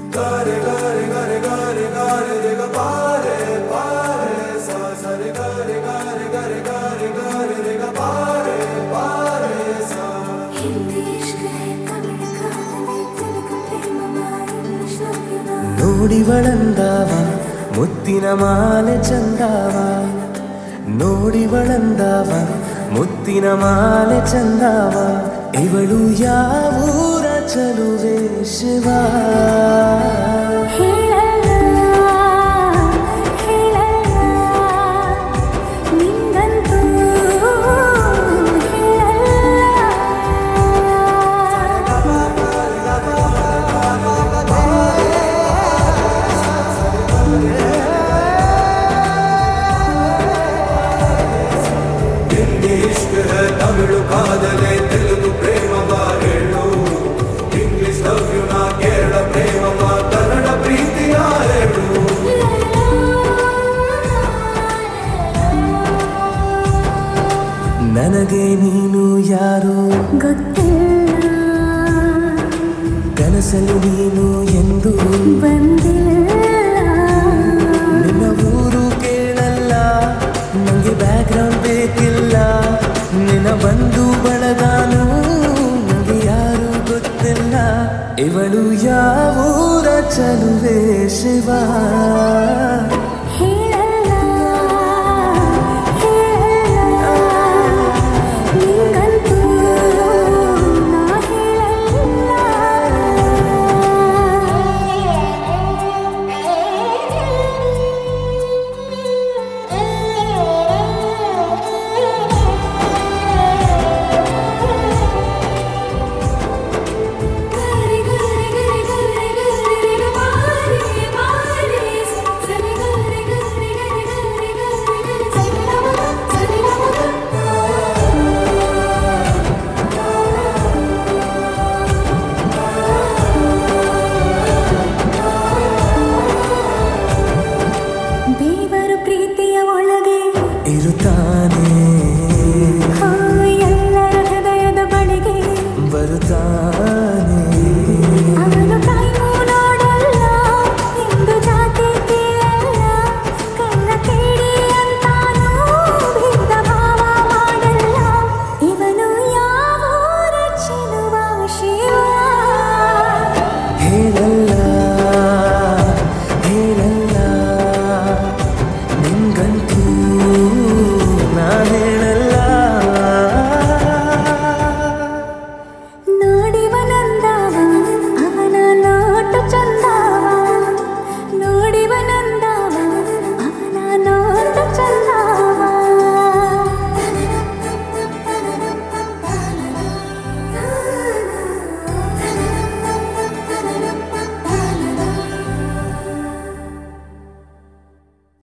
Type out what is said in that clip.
हिंदी इश्क है तमिल कादले तेलुगु प्रेम इंग्लिश लव यू ना ನೋಡಿವಳಂದಾವ ಮುತ್ತಿನ ಮಾಲೆ ಚಂದಾವ ನೋಡಿವಳಂದಾವ ಮುತ್ತಿನ ಮಾಲೆ ಚಂದಾವ ಇವಳು ಯಾವೂರ ಚಲುವೆ ಶಿವ ಹೇಳಲ್ಲ ಹೇಳಲ್ಲ ನಿಂಗಂತೂ ಹಿಂದಿ ಇಷ್ಕ ಹೈ ತಮಿಳು ಕಾದಲೆ ತೆಲುಗು ಪ್ರೇಮವ ಹೇಳು ಇಂಗ್ಲಿಷ್ ಲವ್ ಯು ನಾ ಕೇರಳ ಪ್ರೇಮವ ಕನ್ನಡ ಪ್ರೀತಿಯ ಹೇಳು ನನಗೆ ನೀನು ಯಾರು ಗೊತ್ತಿಲ್ಲ ಕನಸಲು ನೀನು ಎಂದು ಬಂದಿಲ್ಲ ನಿನ್ನ ಊರು ಕೇಳಲ್ಲ ನಂಗೆ ಬ್ಯಾಕ್ಗ್ರೌಂಡ್ ಬೇಕಿಲ್ಲ ನಿನ್ನ ಬಂಧು ಬಳಗಾನು ನಂಗೆ ಯಾರು ಗೊತ್ತಿಲ್ಲ ಇವಳು ಯಾವೂರ ಚಲುವೆ ಶಿವ